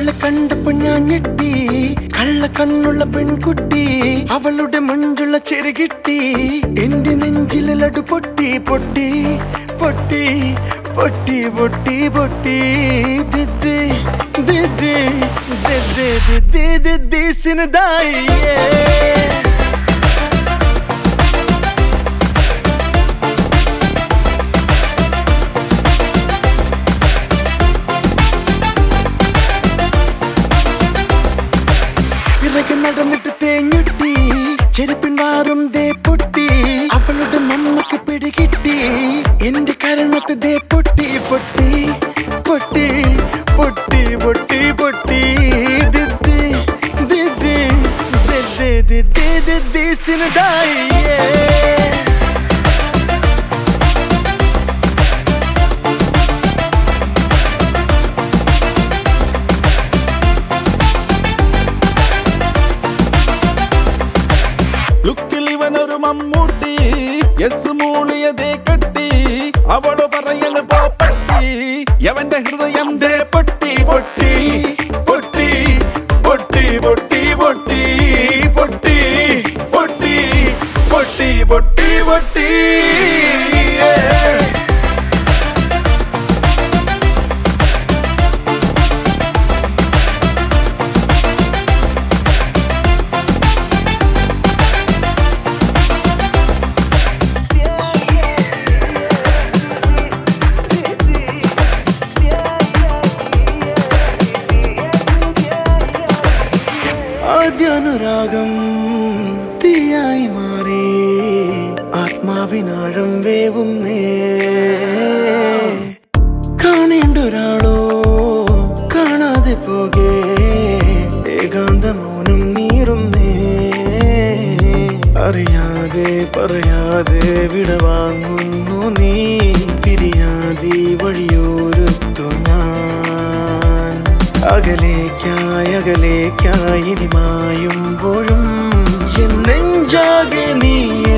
അവളെ കണ്ടപ്പോ ഞാൻ ഞെട്ടി കള്ള കണ്ണുള്ള പെൺകുട്ടി അവളുടെ മഞ്ചുള്ള ചെറുകിട്ടി എന്റെ നെഞ്ചിലെ ലഡു പൊട്ടി പൊട്ടി പൊട്ടി പൊട്ടി പൊട്ടി പൊട്ടി ദിദ്ദി ദിദ്ദി ദിദ്ദി ദിദ്ദി ദിദ്ദി സിനദായി പിറകെ നടന്നിട്ട് തേഞ്ഞുട്ടി ചെരുപ്പിൻ വാറും ദേ പൊട്ടി അവളുടെ മമ്മക്ക് പിടികിട്ടി എന്റെ കരണത്ത് ദേ പൊട്ടി പൊട്ടി പൊട്ടി പൊട്ടി പൊട്ടി പൊട്ടി ദിദ്ദി ദിദ്ദി ദിദ്ദി ദിദ്ദി ദിദ്ദി സിനദായി ലുക്കിൽ ഇവനൊരു മമ്മൂട്ടി യെസ് മൂളിയതേ കട്ടി അവള് പറയണ പോപ്പട്ടി യവന്റെ ഹൃദയം ദേ പൊട്ടി പൊട്ടി പൊട്ടി പൊട്ടി പൊട്ടി പൊട്ടി പൊട്ടി പൊട്ടി പൊട്ടി പൊട്ടി പൊട്ടി yeah. ആദ്യാനുരാഗം തീയായി മാറി ആത്മാവിനാഴം വേവുന്നേ കാണേണ്ട ഒരാളോ കാണാതെ പോകെ ഏകാന്ത മൗനം നീറുന്നേ അറിയാതെ പറയാതെ വിടവാങ്ങുന്നു നീ പിരിയാതി വഴിയോരത്തു ഞാൻ അകലേക്കായി അകലേക്കായി ഇനി മായുമ്പോഴും എൻ നെഞ്ചാകെ നീ